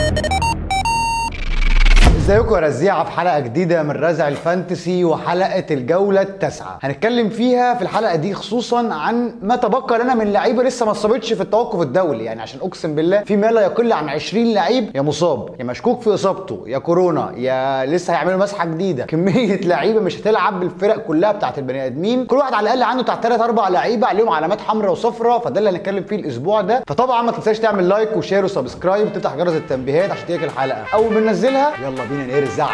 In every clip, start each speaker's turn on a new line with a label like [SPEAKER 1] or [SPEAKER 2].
[SPEAKER 1] ازيكم يا رزيعه في حلقه جديده من رزع الفانتسي وحلقه الجوله التاسعه هنتكلم فيها في الحلقه دي خصوصا عن ما تبقى لنا من لعيبه لسه ما اتصابتش في التوقف الدولي يعني عشان اقسم بالله في ما لا يقل عن 20 لعيب يا مصاب يا مشكوك في اصابته يا كورونا يا لسه هيعملوا مسحه جديده كميه لعيبه مش هتلعب بالفرق كلها بتاعت البني ادمين كل واحد على الاقل عنده بتاع 3 4 لعيبه عليهم علامات حمراء وصفراء فده اللي هنتكلم فيه الاسبوع ده فطبعا ما تنساش تعمل لايك وشير وسبسكرايب وتفتح جرس التنبيهات عشان تجيك الحلقه اول ما ننزلها يلا بينا نرزع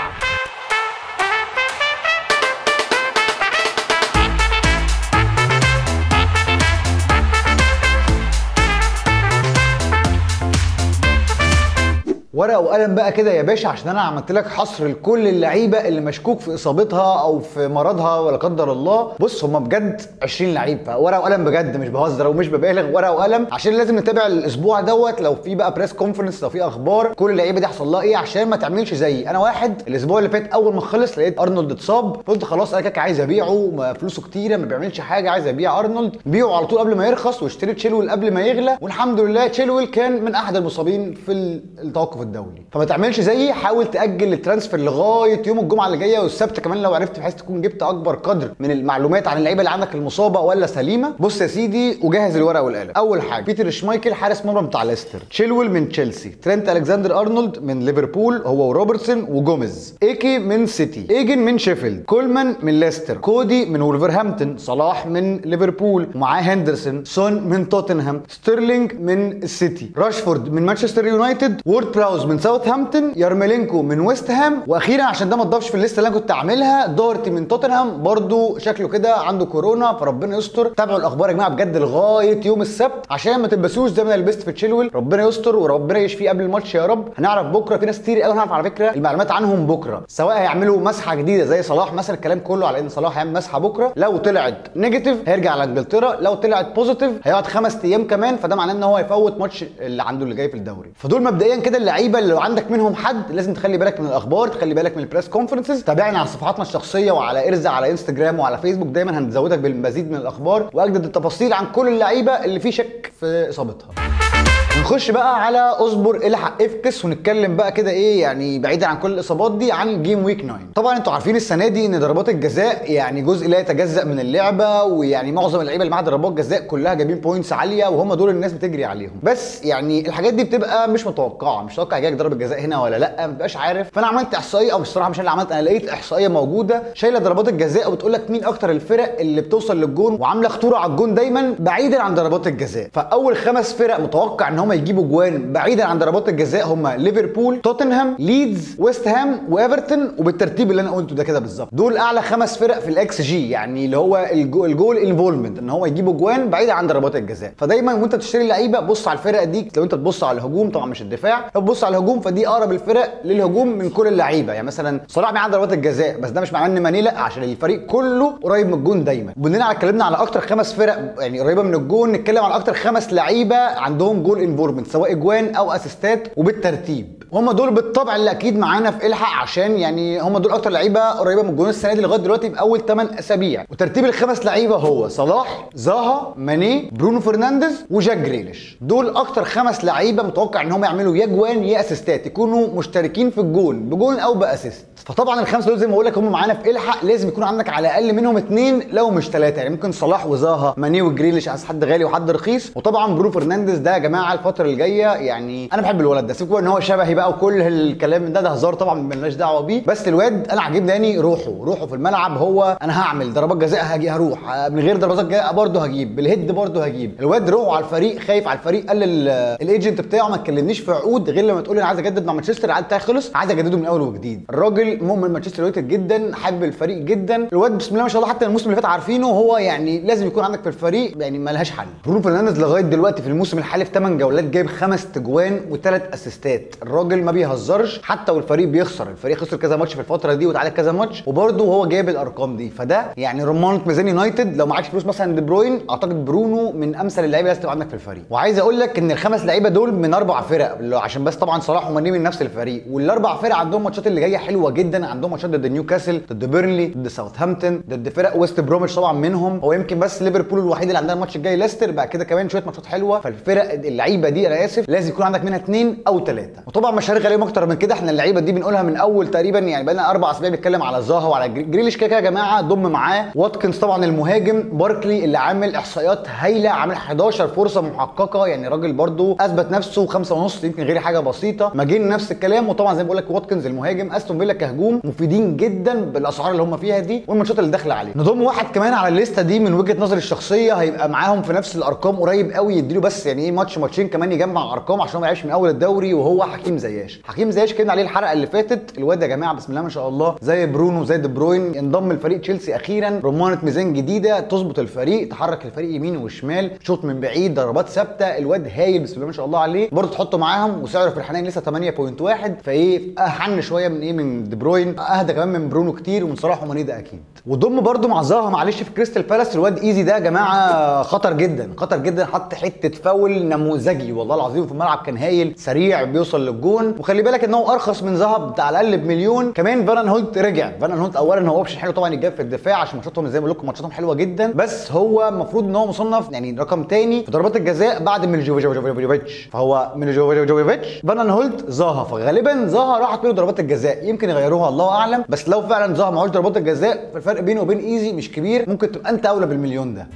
[SPEAKER 1] ورقه وقلم بقى كده يا باشا عشان انا عملت لك حصر لكل اللعيبه اللي مشكوك في اصابتها او في مرضها ولا قدر الله بص هم بجد 20 لعيب فورقه وقلم بجد مش بهزر ومش ببالغ ورقه وقلم عشان لازم نتابع الاسبوع دوت لو في بقى بريس كونفرنس لو في اخبار كل اللعيبه دي حصل لها ايه عشان ما تعملش زيي انا واحد الاسبوع اللي فات اول ما خلص لقيت ارنولد اتصاب قلت خلاص انا كده عايز ابيعه ما فلوسه كتيره ما بيعملش حاجه عايز ابيع ارنولد بيعه على طول قبل ما يرخص واشتري تشيلويل قبل ما يغلى والحمد لله تشيلويل كان من احد المصابين في التوقف الدولي فما تعملش زيي حاول تاجل الترانسفير لغايه يوم الجمعه اللي جايه والسبت كمان لو عرفت بحيث تكون جبت اكبر قدر من المعلومات عن اللعيبه اللي عندك المصابه ولا سليمه بص يا سيدي وجهز الورقه والقلم اول حاجه بيتر شمايكل حارس مرمى بتاع ليستر تشيلويل من تشيلسي ترينت الكسندر ارنولد من ليفربول هو وروبرتسون وجوميز ايكي من سيتي ايجن من شيفيلد كولمان من ليستر كودي من ولفرهامبتون صلاح من ليفربول ومعاه هندرسون سون من توتنهام ستيرلينج من السيتي راشفورد من مانشستر يونايتد وورد براوز من ساوثهامبتون يارميلينكو من ويست هام واخيرا عشان ده ما اتضافش في الليسته اللي انا كنت عاملها دورتي من توتنهام برضو شكله كده عنده كورونا فربنا يستر تابعوا الاخبار يا جماعه بجد لغايه يوم السبت عشان ما تلبسوش زي ما انا لبست في تشيلويل ربنا يستر وربنا يشفيه قبل الماتش يا رب هنعرف بكره في ناس كتير قوي هنعرف على فكره المعلومات عنهم بكره سواء هيعملوا مسحه جديده زي صلاح مثلا الكلام كله على ان صلاح هيعمل مسحه بكره لو طلعت نيجاتيف هيرجع على انجلترا لو طلعت بوزيتيف هيقعد خمس ايام كمان فده معناه ان هو هيفوت ماتش اللي عنده اللي جاي في الدوري فدول مبدئيا كده اللعيبه اللي لو عندك منهم حد لازم تخلي بالك من الاخبار تخلي بالك من البريس كونفرنسز تابعنا على صفحاتنا الشخصيه وعلى ارزع على انستجرام وعلى فيسبوك دايما هنزودك بالمزيد من الاخبار واجدد التفاصيل عن كل اللعيبه اللي في شك في اصابتها نخش بقى على اصبر الحق افكس ونتكلم بقى كده ايه يعني بعيدا عن كل الاصابات دي عن جيم ويك 9 طبعا انتوا عارفين السنه دي ان ضربات الجزاء يعني جزء لا يتجزا من اللعبه ويعني معظم اللعيبه اللي معاها ضربات جزاء كلها جايبين بوينتس عاليه وهم دول الناس بتجري عليهم بس يعني الحاجات دي بتبقى مش متوقعه مش متوقع هيجيلك ضربه جزاء هنا ولا لا ما بتبقاش عارف فانا عملت احصائيه او بصراحه مش انا اللي عملت انا لقيت احصائيه موجوده شايله ضربات الجزاء وبتقول لك مين اكتر الفرق اللي بتوصل للجون وعامله خطوره على الجون دايما بعيدا عن ضربات الجزاء فاول خمس فرق متوقع ان هم يجيبوا جوان بعيدا عن ضربات الجزاء هم ليفربول توتنهام ليدز ويست هام وايفرتون وبالترتيب اللي انا قلته ده كده بالظبط دول اعلى خمس فرق في الاكس جي يعني اللي هو الجو الجول انفولمنت ان هو يجيبوا جوان بعيدا عن ضربات الجزاء فدايما وانت بتشتري لعيبه بص على الفرق دي لو انت تبص على الهجوم طبعا مش الدفاع لو تبص على الهجوم فدي اقرب الفرق للهجوم من كل اللعيبه يعني مثلا صلاح معاه ضربات الجزاء بس ده مش معناه ان ماني لا عشان الفريق كله قريب من الجون دايما بنينا على اتكلمنا على اكتر خمس فرق يعني قريبه من الجون نتكلم على اكتر خمس لعيبه عندهم جول انفولمنت سواء اجوان او اسيستات وبالترتيب هم دول بالطبع اللي اكيد معانا في الحق عشان يعني هم دول اكتر لعيبه قريبه من الجون السنه دي لغايه دلوقتي باول 8 اسابيع وترتيب الخمس لعيبه هو صلاح زاها ماني برونو فرنانديز وجاك جريليش دول اكتر خمس لعيبه متوقع ان هم يعملوا يا جوان يا اسيستات يكونوا مشتركين في الجون بجون او باسيست فطبعا الخمسه دول زي ما بقول لك هم معانا في الحق لازم يكون عندك على الاقل منهم اثنين لو مش ثلاثه يعني ممكن صلاح وزاها ماني وجريليش عايز حد غالي وحد رخيص وطبعا برونو فرنانديز ده يا جماعه الفتره الجايه يعني انا بحب الولد ده سيبكوا ان هو شبهي بقى وكل الكلام ده ده هزار طبعا مالناش دعوه بيه بس الواد انا عاجبني روحه روحه في الملعب هو انا هعمل ضربات جزاء هجي هروح من غير ضربات جزاء برضه هجيب بالهيد برضه هجيب الواد روحه على الفريق خايف على الفريق قال الايجنت بتاعه ما تكلمنيش في عقود غير لما تقول انا عايز اجدد مع مانشستر العقد بتاعي خلص عايز اجدده من اول وجديد الراجل مؤمن مانشستر يونايتد جدا حابب الفريق جدا الواد بسم الله ما شاء الله حتى الموسم اللي فات عارفينه هو يعني لازم يكون عندك في الفريق يعني ملهاش حل برونو فرنانديز لغايه دلوقتي في الموسم الحالي في 8 جولات جايب خمس تجوان وثلاث اسيستات الراجل ما بيهزرش حتى والفريق بيخسر الفريق خسر كذا ماتش في الفتره دي وتعادل كذا ماتش وبرده هو جايب الارقام دي فده يعني رمانه ميزان يونايتد لو معكش فلوس مثلا دي بروين اعتقد برونو من امثل اللعيبه اللي تبقى عندك في الفريق وعايز اقول لك ان الخمس لعيبه دول من اربع فرق عشان بس طبعا صلاح وماني من نفس الفريق والاربع فرق عندهم ماتشات اللي جايه حلوه جدا عندهم ماتشات ضد نيوكاسل ضد بيرنلي ضد ساوثهامبتون ضد فرق ويست بروميتش طبعا منهم هو يمكن بس ليفربول الوحيد اللي عندها الماتش الجاي ليستر بعد كده كمان شويه ماتشات حلوه فالفرق اللعيبه دي انا اسف لازم يكون عندك منها اثنين او ثلاثه وطبعا مش هرغي عليهم اكتر من كده احنا اللعيبه دي بنقولها من اول تقريبا يعني بقى لنا اربع اسابيع بنتكلم على زاها وعلى جري- جريليش كده كده يا جماعه ضم معاه واتكنز طبعا المهاجم باركلي اللي عامل احصائيات هايله عامل 11 فرصه محققه يعني راجل برضو اثبت نفسه خمسة ونص يمكن غير حاجه بسيطه ماجين نفس الكلام وطبعا زي ما بقول لك واتكنز المهاجم استون فيلا كهجوم مفيدين جدا بالاسعار اللي هم فيها دي والماتشات اللي داخله عليه نضم واحد كمان على الليسته دي من وجهه نظري الشخصيه هيبقى معاهم في نفس الارقام قريب قوي يديله بس يعني ايه ماتش ماتشين كمان يجمع ارقام عشان ما يلعبش من اول الدوري وهو حكيم زياش حكيم زياش كنا عليه الحلقه اللي فاتت الواد يا جماعه بسم الله ما شاء الله زي برونو زي دي بروين انضم لفريق تشيلسي اخيرا رمانه ميزان جديده تظبط الفريق تحرك الفريق يمين وشمال شوط من بعيد ضربات ثابته الواد هايل بسم الله ما شاء الله عليه برضه تحطه معاهم وسعره في الحنين لسه 8.1 فايه احن شويه من ايه من دي بروين اهدى كمان من برونو كتير ومن صلاح وماني ده اكيد وضم برضه مع زاها معلش في كريستال بالاس الواد ايزي ده يا جماعه خطر جدا خطر جدا حط حته فاول نموذجي والله العظيم في الملعب كان هايل سريع بيوصل للجون وخلي بالك ان هو ارخص من زاها بتاع على الاقل بمليون كمان فان هولت رجع فان هولت اولا هو اوبشن حلو طبعا يتجاب في الدفاع عشان ماتشاتهم زي ما بقول لكم ماتشاتهم حلوه جدا بس هو المفروض ان هو مصنف يعني رقم تاني في ضربات الجزاء بعد ميلجوفيتش فهو ميلجوفيتش فان هولت زاها فغالبا زاها راحت منه ضربات الجزاء يمكن يغيروها الله اعلم بس لو فعلا زاها معهوش ضربات الجزاء فالفرق بينه وبين ايزي مش كبير ممكن تبقى انت اولى بالمليون ده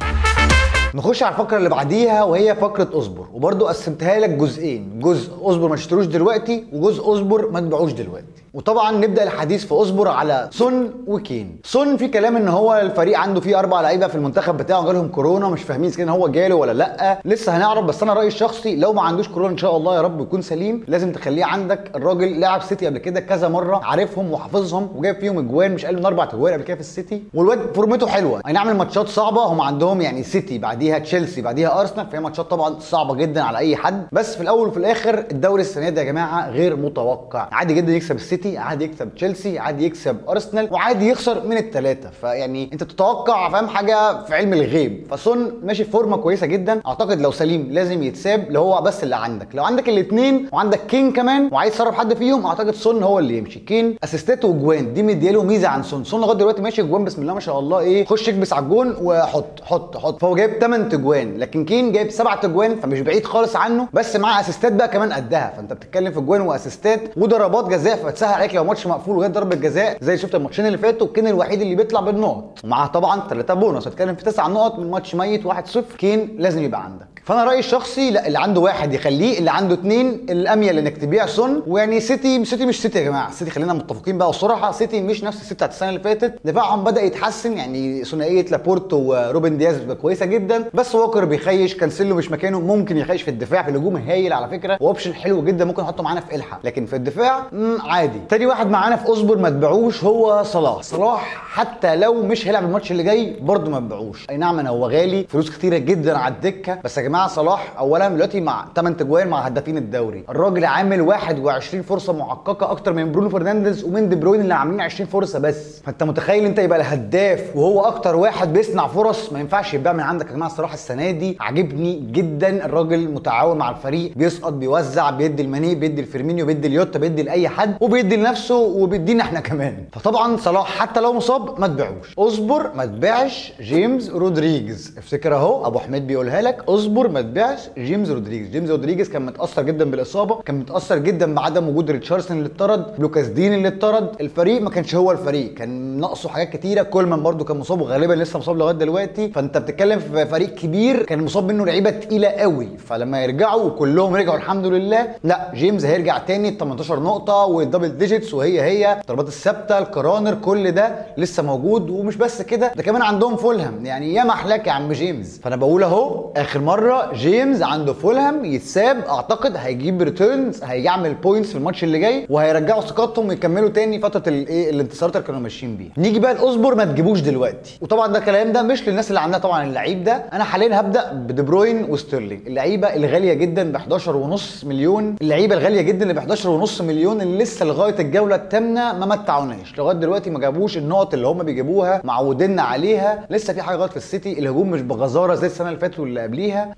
[SPEAKER 1] نخش على الفقره اللي بعديها وهي فقره اصبر وبرضو قسمتها لك جزئين جزء اصبر ما تشتروش دلوقتي وجزء اصبر ما تبيعوش دلوقتي وطبعا نبدا الحديث في اصبر على سون وكين سون في كلام ان هو الفريق عنده فيه اربع لعيبه في المنتخب بتاعه جالهم كورونا مش فاهمين اذا كان هو جاله ولا لا لسه هنعرف بس انا رايي الشخصي لو ما عندوش كورونا ان شاء الله يا رب يكون سليم لازم تخليه عندك الراجل لعب سيتي قبل كده كذا مره عارفهم وحافظهم وجايب فيهم اجوان مش اقل من اربع اجوان قبل كده في السيتي والواد فورمته حلوه اي نعم الماتشات صعبه هم عندهم يعني سيتي بعديها تشيلسي بعديها ارسنال فهي ماتشات طبعا صعبه جدا على اي حد بس في الاول وفي الاخر الدوري السنه دي يا جماعه غير متوقع عادي جدا يكسب السيتي عادي يكسب تشيلسي عادي يكسب ارسنال وعادي يخسر من الثلاثه فيعني انت تتوقع فاهم حاجه في علم الغيب فسون ماشي في فورمه كويسه جدا اعتقد لو سليم لازم يتساب اللي هو بس اللي عندك لو عندك الاثنين وعندك كين كمان وعايز تصرف حد فيهم اعتقد سون هو اللي يمشي كين اسيستات وجوان دي مدياله ميزه عن سون سون لغايه دلوقتي ماشي جوان بسم الله ما شاء الله ايه خش اكبس على الجون وحط حط حط فهو جايب 8 تجوان لكن كين جايب 7 تجوان فمش بعيد خالص عنه بس مع اسيستات بقى كمان قدها فانت بتتكلم في جوان واسيستات وضربات جزاء فتسهل عليك لو ماتش مقفول وجاي ضربه جزاء زي شفت الماتشين اللي فاتوا كين الوحيد اللي بيطلع بالنقط ومعاه طبعا 3 بونص هتتكلم في 9 نقط من ماتش ميت 1-0 كين لازم يبقى عندك فانا رايي الشخصي لا اللي عنده واحد يخليه اللي عنده اثنين الاميل انك تبيع سون ويعني سيتي سيتي مش سيتي يا جماعه سيتي خلينا متفقين بقى والصراحه سيتي مش نفس السيتي بتاعت السنه اللي فاتت دفاعهم بدا يتحسن يعني ثنائيه لابورت وروبن دياز بتبقى كويسه جدا بس ووكر بيخيش كانسيلو مش مكانه ممكن يخيش في الدفاع في الهجوم هايل على فكره واوبشن حلو جدا ممكن نحطه معانا في الحه لكن في الدفاع مم، عادي تاني واحد معانا في اصبر ما تبيعوش هو صلاح صلاح حتى لو مش هيلعب الماتش اللي جاي برضه ما تبيعوش اي نعم انا هو غالي فلوس كتيره جدا على الدكه بس يا جماعه صلاح اولا دلوقتي مع 8 تجوان مع هدافين الدوري الراجل عامل 21 فرصه محققه اكتر من برونو فرنانديز ومن دي بروين اللي عاملين 20 فرصه بس فانت متخيل انت يبقى الهداف وهو اكتر واحد بيصنع فرص ما ينفعش يتباع من عندك يا جماعه الصراحه السنه دي عاجبني جدا الراجل متعاون مع الفريق بيسقط بيوزع بيدي الماني بيدي الفيرمينيو بيدي اليوتا بيدي لاي حد وبيدي لنفسه وبيدينا احنا كمان فطبعا صلاح حتى لو مصاب ما تبيعوش اصبر ما تبيعش جيمس رودريجز افتكر اهو ابو حميد بيقولها لك اصبر ما تبيعش جيمس رودريجز جيمس رودريجز كان متاثر جدا بالاصابه كان متاثر جدا بعدم وجود ريتشاردسون اللي اتطرد لوكاس دين اللي اتطرد الفريق ما كانش هو الفريق كان ناقصه حاجات كتيره كولمان برده كان مصاب وغالبا لسه مصاب لغايه دلوقتي فانت بتتكلم في فريق كبير كان مصاب منه لعيبه تقيله قوي فلما يرجعوا وكلهم رجعوا الحمد لله لا جيمس هيرجع تاني 18 نقطه والدبل ديجيتس وهي هي الضربات الثابته الكرانر كل ده لسه موجود ومش بس كده ده كمان عندهم فولهام يعني يا محلاك يا عم جيمس فانا بقول اهو اخر مره جيمس عنده فولهام يتساب اعتقد هيجيب ريتيرنز هيعمل بوينتس في الماتش اللي جاي وهيرجعوا ثقتهم ويكملوا تاني فتره الايه الانتصارات اللي كانوا ماشيين بيها نيجي بقى الاصبر ما تجيبوش دلوقتي وطبعا ده الكلام ده مش للناس اللي عندها طبعا اللعيب ده انا حاليا هبدا بدي بروين وستيرلينج اللعيبه الغاليه جدا ب 11.5 مليون اللعيبه الغاليه جدا اللي ب 11.5 مليون اللي لسه لغايه الجوله الثامنه ما متعوناش لغايه دلوقتي ما جابوش النقط اللي هم بيجيبوها معودينا عليها لسه في حاجه غلط في السيتي الهجوم مش بغزاره زي السنه اللي فاتت واللي قبليها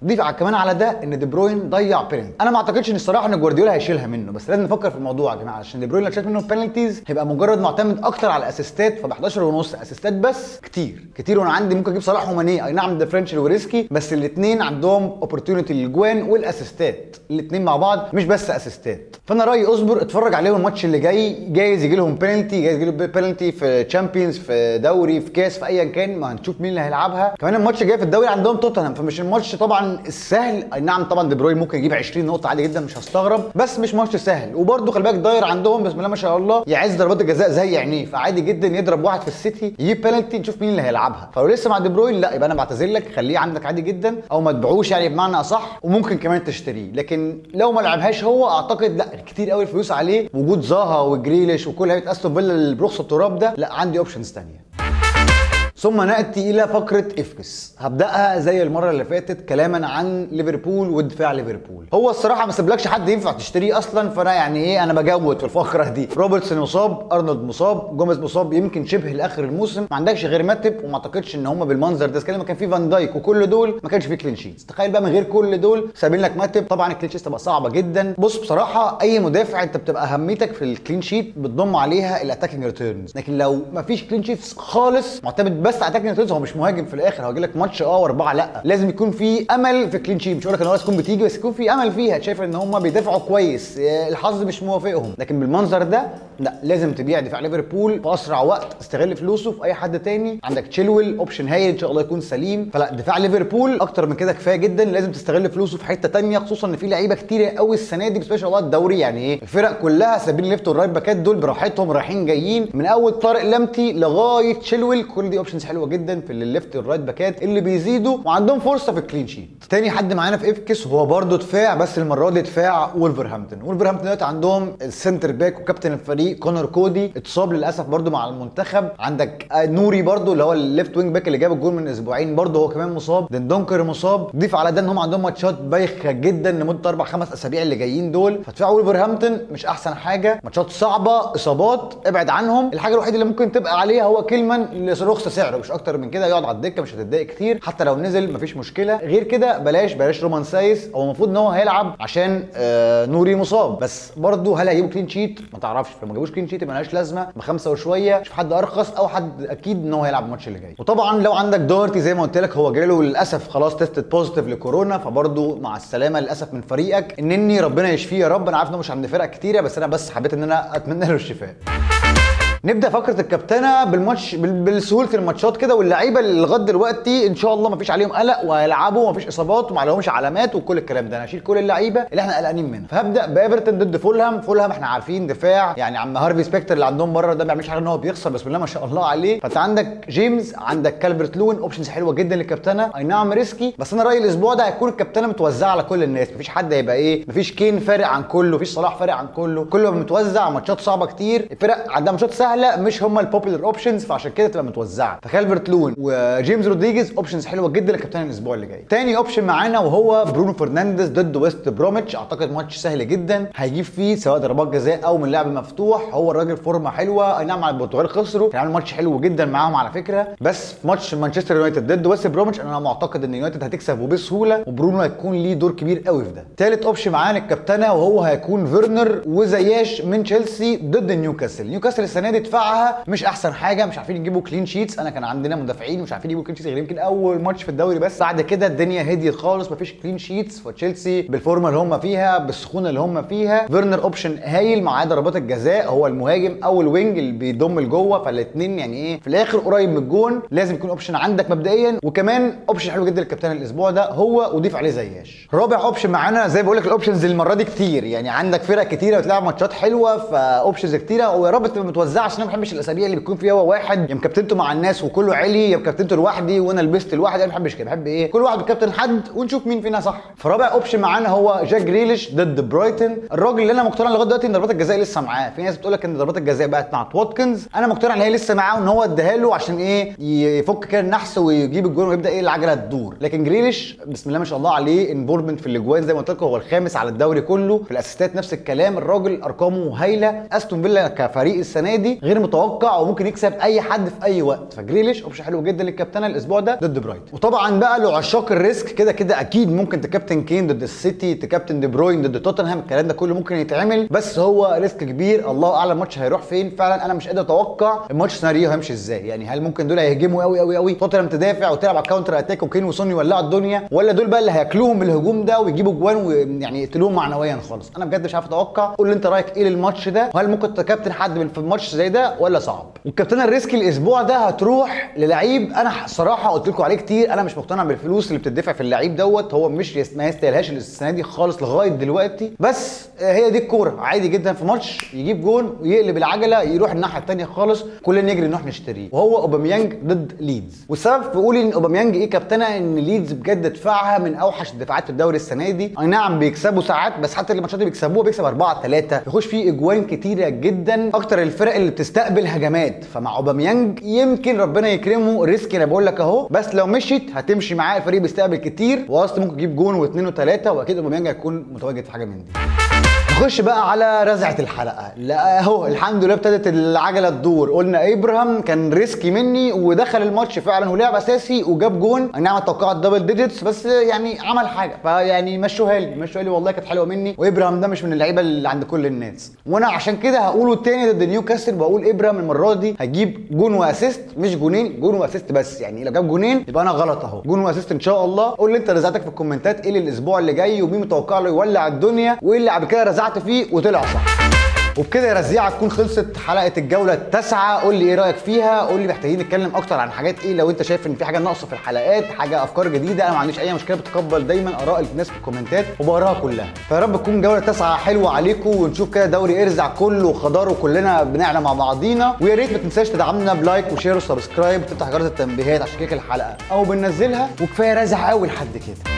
[SPEAKER 1] ضيف على كمان على ده ان دي بروين ضيع بينالتي انا ما اعتقدش ان الصراحه ان جوارديولا هيشيلها منه بس لازم نفكر في الموضوع يا جماعه عشان دي بروين لو شال منه بينالتيز هيبقى مجرد معتمد اكتر على الاسيستات ف 11 ونص اسيستات بس كتير كتير وانا عندي ممكن اجيب صلاح وماني اي نعم ديفرنشال وريسكي بس الاثنين عندهم اوبورتيونيتي للجوان والاسيستات الاثنين مع بعض مش بس اسيستات فانا رايي اصبر اتفرج عليهم الماتش اللي جاي جايز يجي لهم بينالتي جايز يجي لهم بينالتي في تشامبيونز في دوري في كاس في ايا كان ما هنشوف مين اللي هيلعبها كمان الماتش الجاي في الدوري عندهم توتنهام فمش الماتش طبعا السهل اي نعم طبعا دي بروين ممكن يجيب 20 نقطه عادي جدا مش هستغرب بس مش ماتش سهل وبرده خلي بالك داير عندهم بسم الله ما شاء الله يعز ضربات الجزاء زي عينيه فعادي جدا يضرب واحد في السيتي يجيب بينالتي نشوف مين اللي هيلعبها فلو لسه مع دي بروين لا يبقى انا بعتذر لك خليه عندك عادي جدا او ما تبيعوش يعني بمعنى اصح وممكن كمان تشتريه لكن لو ما لعبهاش هو اعتقد لا كتير قوي الفلوس عليه وجود زاها وجريليش وكل هيئه استون فيلا اللي برخص التراب ده لا عندي اوبشنز ثانيه ثم ناتي الى فقره افكس هبداها زي المره اللي فاتت كلاما عن ليفربول ودفاع ليفربول هو الصراحه ما سيبلكش حد ينفع تشتريه اصلا فانا يعني ايه انا بجود في الفقره دي روبرتسون مصاب ارنولد مصاب جوميز مصاب يمكن شبه لاخر الموسم ما عندكش غير ماتب وما اعتقدش ان هم بالمنظر ده كان كان في فان دايك وكل دول ما كانش في كلين شيتس تخيل بقى من غير كل دول سايبين لك ماتب طبعا الكلين شيتس تبقى صعبه جدا بص بصراحه اي مدافع انت بتبقى اهميتك في الكلين شيت بتضم عليها الاتاكينج ريتيرنز لكن لو ما فيش كلين شيتس خالص معتمد بس على اتاكينج ريتيرنز هو مش مهاجم في الاخر هو لك ماتش اه واربعه لا لازم يكون في امل في كلين شيت مش هقول لك ان هو تكون بتيجي بس يكون في امل فيها شايف ان هم بيدافعوا كويس الحظ مش موافقهم لكن بالمنظر ده لا لازم تبيع دفاع ليفربول في اسرع وقت استغل فلوسه في اي حد تاني عندك تشيلويل اوبشن هايل ان شاء الله يكون سليم فلا دفاع ليفربول اكتر من كده كفايه جدا لازم تستغل فلوسه في حته تانية خصوصا ان في لعيبه كتيره قوي السنه دي بس ما شاء الله الدوري يعني ايه الفرق كلها سابين الليفت والرايت باكات دول براحتهم رايحين جايين من اول طارق لمتي لغايه تشيلويل كل دي اوبشنز حلوه جدا في الليفت والرايت باكات اللي بيزيدوا وعندهم فرصه في الكلين شيت تاني حد معانا في افكس هو برده دفاع بس المره دي دفاع وولفرهامبتون وولفرهامبتون دلوقتي عندهم السنتر باك وكابتن الفريق كونر كودي اتصاب للاسف برده مع المنتخب عندك نوري برده اللي هو الليفت وينج باك اللي جاب الجول من اسبوعين برده هو كمان مصاب دندونكر مصاب ضيف على ده ان هم عندهم ماتشات بايخه جدا لمده اربع خمس اسابيع اللي جايين دول فدفاع وولفرهامبتون مش احسن حاجه ماتشات صعبه اصابات ابعد عنهم الحاجه الوحيده اللي ممكن تبقى عليها هو كيلمان اللي رخص سعره مش اكتر من كده يقعد على الدكه مش هتتضايق كتير حتى لو نزل مفيش مشكله غير كده بلاش بلاش رومان سايس هو المفروض ان هو هيلعب عشان آه نوري مصاب بس برضه هل هيجيبوا كلين شيت ما تعرفش فما جابوش كلين شيت ملهاش لازمه بخمسه وشويه شوف حد ارخص او حد اكيد ان هو هيلعب الماتش اللي جاي وطبعا لو عندك دورتي زي ما قلت لك هو جاله للاسف خلاص تيستد بوزيتيف لكورونا فبرضه مع السلامه للاسف من فريقك انني ربنا يشفيه يا رب انا عارف انه مش عند فرق كتيره بس انا بس حبيت ان انا اتمنى له الشفاء نبدا فقره الكابتنه بالماتش بالسهوله الماتشات كده واللعيبه اللي لغايه دلوقتي ان شاء الله ما فيش عليهم قلق وهيلعبوا وما فيش اصابات وما عليهمش علامات وكل الكلام ده انا هشيل كل اللعيبه اللي احنا قلقانين منها فهبدا بايفرتون ضد فولهام فولهام احنا عارفين دفاع يعني عم هارفي سبيكتر اللي عندهم بره ده ما بيعملش حاجه ان هو بيخسر بسم الله ما شاء الله عليه فانت عندك جيمس عندك كالفرت لوين اوبشنز حلوه جدا للكابتنه اي نعم ريسكي بس انا رايي الاسبوع ده هيكون الكابتنه متوزعه على كل الناس مفيش حد هيبقى ايه مفيش كين فارق عن كله مفيش صلاح فارق عن كله كله متوزع ماتشات صعبه كتير الفرق عندها ماتشات سهله مش هم البوبيلر اوبشنز فعشان كده تبقى متوزعه فكالفرت لون وجيمس رودريجيز اوبشنز حلوه جدا لكابتن الاسبوع اللي جاي تاني اوبشن معانا وهو برونو فرنانديز ضد ويست بروميتش اعتقد ماتش سهل جدا هيجيب فيه سواء ضربات جزاء او من لعب مفتوح هو الراجل فورمه حلوه اي نعم على البرتغال خسروا كان عامل ماتش حلو جدا معاهم على فكره بس في ماتش مانشستر يونايتد ضد ويست بروميتش انا معتقد ان يونايتد هتكسب وبسهوله وبرونو هيكون ليه دور كبير قوي في ده تالت اوبشن معانا الكابتنه وهو هيكون فيرنر وزياش من تشيلسي ضد نيوكاسل نيوكاسل السنه دي دفاعها مش احسن حاجه مش عارفين يجيبوا كلين شيتس انا كان عندنا مدافعين مش عارفين يجيبوا كلين شيتس غير يمكن اول ماتش في الدوري بس بعد كده الدنيا هديت خالص مفيش كلين شيتس فتشيلسي بالفورمه اللي هم فيها بالسخونه اللي هم فيها فيرنر اوبشن هايل معاه ضربات الجزاء هو المهاجم او الوينج اللي بيضم لجوه فالاثنين يعني ايه في الاخر قريب من الجون لازم يكون اوبشن عندك مبدئيا وكمان اوبشن حلو جدا للكابتن الاسبوع ده هو وضيف عليه زياش رابع اوبشن معانا زي بقول لك الاوبشنز المره دي كتير يعني عندك فرق كتيره بتلعب ماتشات حلوه فاوبشنز كتيره ويا رب تبقى متوزعه عشان انا ما بحبش الاسابيع اللي بيكون فيها هو واحد يا مكابتنته مع الناس وكله علي يا مكابتنته لوحدي وانا لبست لوحدي انا ما بحبش كده بحب ايه كل واحد بيكابتن حد ونشوف مين فينا صح فرابع اوبشن معانا هو جاك جريليش ضد برايتون الراجل اللي انا مقتنع لغايه دلوقتي ان ضربات الجزاء لسه معاه في ناس بتقول لك ان ضربات الجزاء بقت مع واتكنز انا مقتنع ان هي لسه معاه وان هو اداها له عشان ايه يفك كده النحس ويجيب الجون ويبدا ايه العجله تدور لكن جريليش بسم الله ما شاء الله عليه انفورمنت في الاجوان زي ما قلت لكم هو الخامس على الدوري كله في الاسيستات نفس الكلام الراجل ارقامه هايله استون فيلا كفريق السنه دي السيتي غير متوقع وممكن يكسب اي حد في اي وقت فجريليش اوبشن حلو جدا للكابتنه الاسبوع ده ضد برايتون وطبعا بقى لو عشاق الريسك كده كده اكيد ممكن تكابتن كين ضد السيتي تكابتن دي بروين ضد توتنهام الكلام ده كله ممكن يتعمل بس هو ريسك كبير الله اعلم الماتش هيروح فين فعلا انا مش قادر اتوقع الماتش سيناريو هيمشي ازاي يعني هل ممكن دول هيهجموا قوي قوي قوي توتنهام تدافع وتلعب على الكاونتر اتاك وكين وسون يولعوا الدنيا ولا دول بقى اللي هياكلوهم بالهجوم ده ويجيبوا جوان ويعني يقتلوهم معنويا خالص انا بجد مش عارف اتوقع قول لي انت رايك ايه للماتش ده وهل ممكن تكابتن حد من في الماتش زي ده ولا صعب والكابتنه الريسك الاسبوع ده هتروح للعيب انا الصراحه قلت لكم عليه كتير انا مش مقتنع بالفلوس اللي بتدفع في اللعيب دوت هو مش يست... ما يستاهلهاش السنه دي خالص لغايه دلوقتي بس هي دي الكوره عادي جدا في ماتش يجيب جون ويقلب العجله يروح الناحيه الثانيه خالص كلنا نجري نروح نشتريه وهو اوباميانج ضد ليدز والسبب في قولي ان اوباميانج ايه كابتنه ان ليدز بجد دفاعها من اوحش الدفاعات في الدوري السنه دي اي نعم بيكسبوا ساعات بس حتى الماتشات اللي بيكسبوها بيكسب 4 3 يخش فيه اجوان كتيره جدا اكتر الفرق اللي بتستقبل هجمات فمع اوباميانج يمكن ربنا يكرمه ريسك انا بقول لك اهو بس لو مشيت هتمشي معاه الفريق بيستقبل كتير واصلا ممكن يجيب جون واثنين وثلاثه واكيد اوباميانج هيكون متواجد في حاجه من دي نخش بقى على رزعه الحلقه لا اهو الحمد لله ابتدت العجله تدور قلنا ابراهام كان ريسكي مني ودخل الماتش فعلا ولعب اساسي وجاب جون اي نعم توقعت دبل ديجيتس بس يعني عمل حاجه فيعني مشوها لي مشوها لي والله كانت حلوه مني وابراهام ده مش من اللعيبه اللي عند كل الناس وانا عشان كده هقوله تاني ضد نيوكاسل بقول ابراهام المره دي هجيب جون واسيست مش جونين جون واسيست بس يعني لو جاب جونين يبقى انا غلط اهو جون واسيست ان شاء الله قول لي انت رزعتك في الكومنتات ايه اللي الاسبوع اللي جاي ومين متوقع له يولع الدنيا وايه اللي قبل كده رزعت فيه وطلع صح وبكده يا رزيعه تكون خلصت حلقه الجوله التاسعه قول لي ايه رايك فيها قول لي محتاجين نتكلم اكتر عن حاجات ايه لو انت شايف ان في حاجه ناقصه في الحلقات حاجه افكار جديده انا ما عنديش اي مشكله بتقبل دايما اراء الناس في الكومنتات وبقراها كلها فيا رب تكون جوله تاسعه حلوه عليكم ونشوف كده دوري ارزع كله خضار وكلنا بنعلى مع بعضينا ويا ريت ما تنساش تدعمنا بلايك وشير وسبسكرايب وتفتح جرس التنبيهات عشان كيك الحلقه او بننزلها وكفايه رازع قوي لحد كده